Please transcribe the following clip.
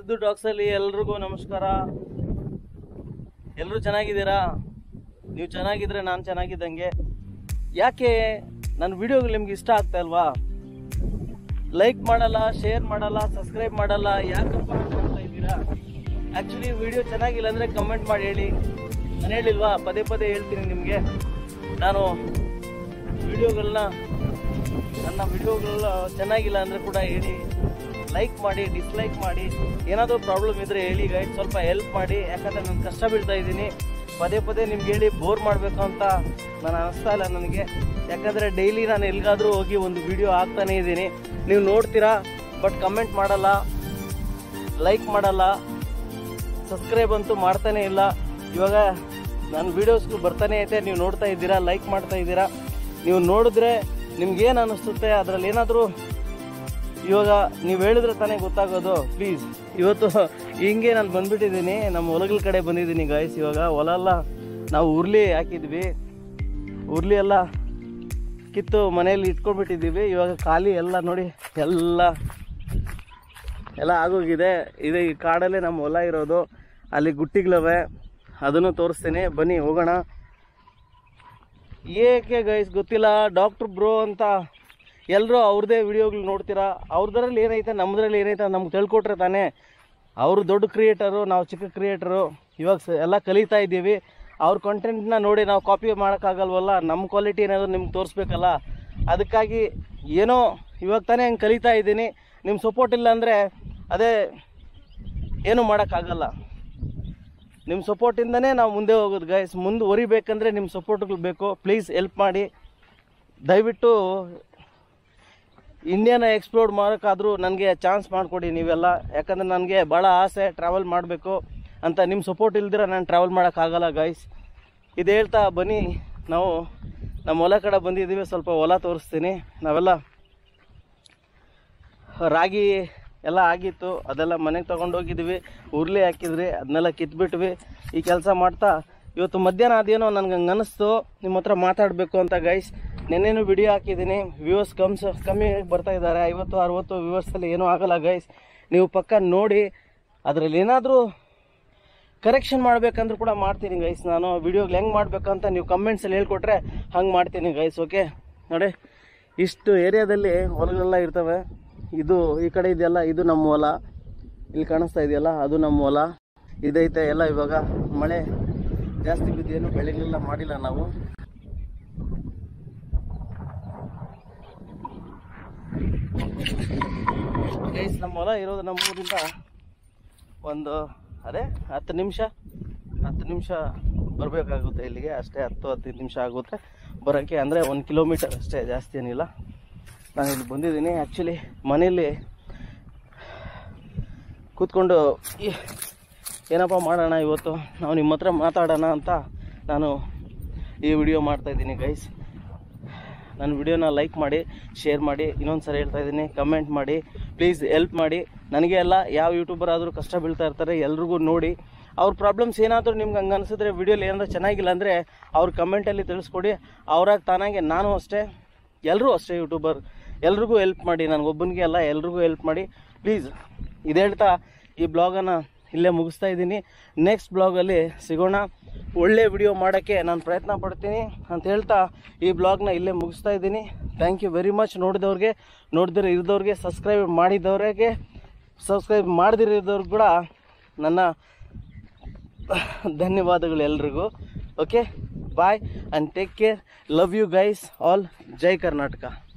ಮುದ್ದು ಡಾಗ್ಸಲ್ಲಿ ಎಲ್ರಿಗೂ ನಮಸ್ಕಾರ ಎಲ್ಲರೂ ಚೆನ್ನಾಗಿದ್ದೀರಾ ನೀವು ಚೆನ್ನಾಗಿದ್ರೆ ನಾನು ಚೆನ್ನಾಗಿದ್ದಂಗೆ ಯಾಕೆ ನನ್ನ ವಿಡಿಯೋಗಳು ನಿಮ್ಗೆ ಇಷ್ಟ ಆಗ್ತಾ ಇಲ್ವಾ ಲೈಕ್ ಮಾಡಲ್ಲ ಶೇರ್ ಮಾಡಲ್ಲ ಸಬ್ಸ್ಕ್ರೈಬ್ ಮಾಡಲ್ಲ ಯಾಕಪ್ಪ ಮಾಡ್ತಾ ಇದ್ದೀರಾ ಆ್ಯಕ್ಚುಲಿ ವಿಡಿಯೋ ಚೆನ್ನಾಗಿಲ್ಲ ಅಂದರೆ ಕಮೆಂಟ್ ಮಾಡಿ ಹೇಳಿ ನಾನು ಹೇಳಿಲ್ವಾ ಪದೇ ಪದೇ ಹೇಳ್ತೀನಿ ನಿಮಗೆ ನಾನು ವಿಡಿಯೋಗಳನ್ನ ನನ್ನ ವಿಡಿಯೋಗಳು ಚೆನ್ನಾಗಿಲ್ಲ ಅಂದರೆ ಕೂಡ ಹೇಳಿ ಲೈಕ್ ಮಾಡಿ ಡಿಸ್ಲೈಕ್ ಮಾಡಿ ಏನಾದರೂ ಪ್ರಾಬ್ಲಮ್ ಇದ್ದರೆ ಹೇಳಿ ಗೈಡ್ ಸ್ವಲ್ಪ ಹೆಲ್ಪ್ ಮಾಡಿ ಯಾಕಂದರೆ ನಾನು ಕಷ್ಟ ಬೀಳ್ತಾ ಇದ್ದೀನಿ ಪದೇ ಪದೇ ನಿಮ್ಗೆ ಹೇಳಿ ಬೋರ್ ಮಾಡಬೇಕು ಅಂತ ನಾನು ಅನಿಸ್ತಾ ಇಲ್ಲ ನನಗೆ ಯಾಕಂದರೆ ಡೈಲಿ ನಾನು ಎಲ್ಲಿಗಾದರೂ ಹೋಗಿ ಒಂದು ವಿಡಿಯೋ ಹಾಕ್ತಾನೇ ಇದ್ದೀನಿ ನೀವು ನೋಡ್ತೀರಾ ಬಟ್ ಕಮೆಂಟ್ ಮಾಡಲ್ಲ ಲೈಕ್ ಮಾಡಲ್ಲ ಸಬ್ಸ್ಕ್ರೈಬ್ ಅಂತೂ ಮಾಡ್ತಾನೆ ಇಲ್ಲ ಇವಾಗ ನನ್ನ ವೀಡಿಯೋಸ್ಗೂ ಬರ್ತಾನೆ ಐತೆ ನೀವು ನೋಡ್ತಾ ಇದ್ದೀರಾ ಲೈಕ್ ಮಾಡ್ತಾ ಇದ್ದೀರಾ ನೀವು ನೋಡಿದ್ರೆ ನಿಮ್ಗೇನು ಅನ್ನಿಸುತ್ತೆ ಅದರಲ್ಲಿ ಏನಾದರೂ ಇವಾಗ ನೀವು ಹೇಳಿದ್ರೆ ತಾನೇ ಗೊತ್ತಾಗೋದು ಪ್ಲೀಸ್ ಇವತ್ತು ಹಿಂಗೆ ನಾನು ಬಂದ್ಬಿಟ್ಟಿದ್ದೀನಿ ನಮ್ಮ ಹೊಲಗಳ ಕಡೆ ಬಂದಿದ್ದೀನಿ ಗಾಯ್ಸ್ ಇವಾಗ ಹೊಲ ಎಲ್ಲ ನಾವು ಉರ್ಲಿ ಹಾಕಿದ್ವಿ ಉರ್ಲಿ ಎಲ್ಲ ಕಿತ್ತು ಮನೆಯಲ್ಲಿ ಇಟ್ಕೊಂಡ್ಬಿಟ್ಟಿದ್ದೀವಿ ಇವಾಗ ಖಾಲಿ ಎಲ್ಲ ನೋಡಿ ಎಲ್ಲ ಎಲ್ಲ ಆಗೋಗಿದೆ ಇದೆ ಈ ಕಾಡಲ್ಲೇ ನಮ್ಮ ಹೊಲ ಇರೋದು ಅಲ್ಲಿ ಗುಟ್ಟಿಗಳವೆ ಅದನ್ನು ತೋರಿಸ್ತೀನಿ ಬನ್ನಿ ಹೋಗೋಣ ಏಕೆ ಗೈಸ್ ಗೊತ್ತಿಲ್ಲ ಡಾಕ್ಟ್ರ್ ಬ್ರೋ ಅಂತ ಎಲ್ಲರೂ ಅವ್ರದ್ದೇ ವಿಡಿಯೋಗಳು ನೋಡ್ತೀರಾ ಅವ್ರದ್ರಲ್ಲಿ ಏನೈತೆ ನಮ್ಮದ್ರಲ್ಲಿ ಏನೈತೆ ನಮ್ಗೆ ತಿಳ್ಕೊಟ್ರೆ ತಾನೇ ಅವರು ದೊಡ್ಡ ಕ್ರಿಯೇಟರು ನಾವು ಚಿಕ್ಕ ಕ್ರಿಯೇಟರು ಇವಾಗ ಸ- ಎಲ್ಲ ಕಲಿತಾ ಇದ್ದೀವಿ ಅವ್ರ ಕಂಟೆಂಟ್ನ ನೋಡಿ ನಾವು ಕಾಪಿ ಮಾಡೋಕ್ಕಾಗಲ್ವಲ್ಲ ನಮ್ಮ ಕ್ವಾಲಿಟಿ ಏನಾದರೂ ನಿಮ್ಗೆ ತೋರಿಸ್ಬೇಕಲ್ಲ ಅದಕ್ಕಾಗಿ ಏನೋ ಇವಾಗ ತಾನೇ ಹಂಗೆ ಕಲಿತಾ ಇದ್ದೀನಿ ನಿಮ್ಮ ಸಪೋರ್ಟ್ ಇಲ್ಲ ಅಂದರೆ ಅದೇ ಏನೂ ಮಾಡೋಕ್ಕಾಗಲ್ಲ ನಿಮ್ಮ ಸಪೋರ್ಟಿಂದನೇ ನಾವು ಮುಂದೆ ಹೋಗೋದು ಗೈಸ್ ಮುಂದುವರಿಬೇಕಂದ್ರೆ ನಿಮ್ಮ ಸಪೋರ್ಟ್ಗಳು ಬೇಕು ಪ್ಲೀಸ್ ಹೆಲ್ಪ್ ಮಾಡಿ ದಯವಿಟ್ಟು ಇಂಡಿಯಾನ ಎಕ್ಸ್ಪ್ಲೋರ್ ಮಾಡೋಕ್ಕಾದರೂ ನನಗೆ ಚಾನ್ಸ್ ಮಾಡಿಕೊಡಿ ನೀವೆಲ್ಲ ಯಾಕಂದರೆ ನನಗೆ ಭಾಳ ಆಸೆ ಟ್ರಾವೆಲ್ ಮಾಡಬೇಕು ಅಂತ ನಿಮ್ಮ ಸಪೋರ್ಟ್ ಇಲ್ದಿರ ನಾನು ಟ್ರಾವೆಲ್ ಮಾಡೋಕ್ಕಾಗಲ್ಲ ಗೈಸ್ ಇದು ಹೇಳ್ತಾ ಬನ್ನಿ ನಾವು ನಮ್ಮ ಹೊಲ ಕಡೆ ಬಂದಿದ್ದೀವಿ ಸ್ವಲ್ಪ ಹೊಲ ತೋರಿಸ್ತೀನಿ ನಾವೆಲ್ಲ ರಾಗಿ ಎಲ್ಲ ಆಗಿತ್ತು ಅದೆಲ್ಲ ಮನೆಗೆ ತೊಗೊಂಡೋಗಿದ್ವಿ ಉರ್ಲಿ ಹಾಕಿದ್ರಿ ಅದನ್ನೆಲ್ಲ ಕಿತ್ಬಿಟ್ವಿ ಈ ಕೆಲಸ ಮಾಡ್ತಾ ಇವತ್ತು ಮಧ್ಯಾಹ್ನ ಅದೇನೋ ನನಗೆ ಹಂಗೆ ಅನ್ನಿಸ್ತು ನಿಮ್ಮ ಹತ್ರ ಮಾತಾಡಬೇಕು ಅಂತ ಗೈಸ್ ನೆನ್ನೆನೂ ವಿಡಿಯೋ ಹಾಕಿದ್ದೀನಿ ವ್ಯೂವರ್ಸ್ ಕಮ್ಸ್ ಕಮ್ಮಿ ಬರ್ತಾ ಇದ್ದಾರೆ ಐವತ್ತು ಅರುವತ್ತು ವ್ಯೂವರ್ಸಲ್ಲಿ ಏನೂ ಆಗಲ್ಲ ಗೈಸ್ ನೀವು ಪಕ್ಕ ನೋಡಿ ಅದರಲ್ಲಿ ಏನಾದರೂ ಕರೆಕ್ಷನ್ ಮಾಡ್ಬೇಕಂದ್ರೂ ಕೂಡ ಮಾಡ್ತೀನಿ ಗೈಸ್ ನಾನು ವಿಡಿಯೋಗಳು ಹೆಂಗೆ ಮಾಡ್ಬೇಕಂತ ನೀವು ಕಮೆಂಟ್ಸಲ್ಲಿ ಹೇಳ್ಕೊಟ್ರೆ ಹಂಗೆ ಮಾಡ್ತೀನಿ ಗೈಸ್ ಓಕೆ ನೋಡಿ ಇಷ್ಟು ಏರಿಯಾದಲ್ಲಿ ಹೊಲಗಳೆಲ್ಲ ಇರ್ತವೆ ಇದು ಈ ಕಡೆ ಇದೆಯಲ್ಲ ಇದು ನಮ್ಮ ಹೊಲ ಇಲ್ಲಿ ಕಾಣಿಸ್ತಾ ಇದೆಯಲ್ಲ ಅದು ನಮ್ಮ ಹೊಲ ಇದೈತೆ ಎಲ್ಲ ಇವಾಗ ಮಳೆ ಜಾಸ್ತಿ ಬಿದ್ದೇನು ಬೆಳೆಗಳೆಲ್ಲ ಮಾಡಿಲ್ಲ ನಾವು ಗೈಸ್ ನಮ್ಮ ಹೊಲ ಇರೋದು ನಮ್ಮ ಊರಿಂದ ಒಂದು ಅದೇ ಹತ್ತು ನಿಮಿಷ ಹತ್ತು ನಿಮಿಷ ಬರಬೇಕಾಗುತ್ತೆ ಇಲ್ಲಿಗೆ ಅಷ್ಟೇ ಹತ್ತು ಹದಿನೈದು ನಿಮಿಷ ಆಗುತ್ತೆ ಬರೋಕ್ಕೆ ಅಂದರೆ ಒಂದು ಕಿಲೋಮೀಟರ್ ಅಷ್ಟೇ ಜಾಸ್ತಿ ಏನಿಲ್ಲ ನಾನು ಇಲ್ಲಿ ಬಂದಿದ್ದೀನಿ ಆ್ಯಕ್ಚುಲಿ ಮನೇಲಿ ಕೂತ್ಕೊಂಡು ಈ- ಏನಪ್ಪ ಮಾಡೋಣ ಇವತ್ತು ನಾವು ನಿಮ್ಮ ಹತ್ರ ಮಾತಾಡೋಣ ಅಂತ ನಾನು ಈ ವಿಡಿಯೋ ಮಾಡ್ತಾಯಿದ್ದೀನಿ ಗೈಸ್ ನನ್ನ ವಿಡಿಯೋನ ಲೈಕ್ ಮಾಡಿ ಶೇರ್ ಮಾಡಿ ಇನ್ನೊಂದು ಸರಿ ಹೇಳ್ತಾ ಇದ್ದೀನಿ ಕಮೆಂಟ್ ಮಾಡಿ ಪ್ಲೀಸ್ ಹೆಲ್ಪ್ ಮಾಡಿ ನನಗೆ ಅಲ್ಲ ಯಾವ ಯೂಟ್ಯೂಬರ್ ಆದರೂ ಕಷ್ಟ ಬೀಳ್ತಾ ಇರ್ತಾರೆ ಎಲ್ರಿಗೂ ನೋಡಿ ಅವ್ರ ಪ್ರಾಬ್ಲಮ್ಸ್ ಏನಾದರೂ ನಿಮ್ಗೆ ಹಂಗೆ ಅನಿಸಿದ್ರೆ ವಿಡಿಯೋಲಿ ಏನಾದರೂ ಚೆನ್ನಾಗಿಲ್ಲ ಅಂದರೆ ಅವ್ರ ಕಮೆಂಟಲ್ಲಿ ತಿಳಿಸ್ಕೊಡಿ ಅವ್ರಾಗ ತಾನಾಗೆ ನಾನು ಅಷ್ಟೇ ಎಲ್ಲರೂ ಅಷ್ಟೇ ಯೂಟ್ಯೂಬರ್ ಎಲ್ರಿಗೂ ಹೆಲ್ಪ್ ಮಾಡಿ ನನಗೊಬ್ಬನಿಗೆ ಅಲ್ಲ ಎಲ್ರಿಗೂ ಹೆಲ್ಪ್ ಮಾಡಿ ಪ್ಲೀಸ್ ಇದು ಹೇಳ್ತಾ ಈ ಬ್ಲಾಗನ್ನು ಇಲ್ಲೇ ಮುಗಿಸ್ತಾ ಇದ್ದೀನಿ ನೆಕ್ಸ್ಟ್ ಬ್ಲಾಗಲ್ಲಿ ಸಿಗೋಣ ಒಳ್ಳೆ ವಿಡಿಯೋ ಮಾಡೋಕ್ಕೆ ನಾನು ಪ್ರಯತ್ನ ಪಡ್ತೀನಿ ಅಂತ ಹೇಳ್ತಾ ಈ ಬ್ಲಾಗ್ನ ಇಲ್ಲೇ ಮುಗಿಸ್ತಾ ಇದ್ದೀನಿ ಥ್ಯಾಂಕ್ ಯು ವೆರಿ ಮಚ್ ನೋಡಿದವ್ರಿಗೆ ನೋಡಿದ್ರೆ ಇರಿದವ್ರಿಗೆ ಸಬ್ಸ್ಕ್ರೈಬ್ ಮಾಡಿದವ್ರಿಗೆ ಸಬ್ಸ್ಕ್ರೈಬ್ ಮಾಡದಿರೋದವ್ರಿಗೆ ಕೂಡ ನನ್ನ ಧನ್ಯವಾದಗಳು ಎಲ್ರಿಗೂ okay bye and take care love you guys all ಜೈ ಕರ್ನಾಟಕ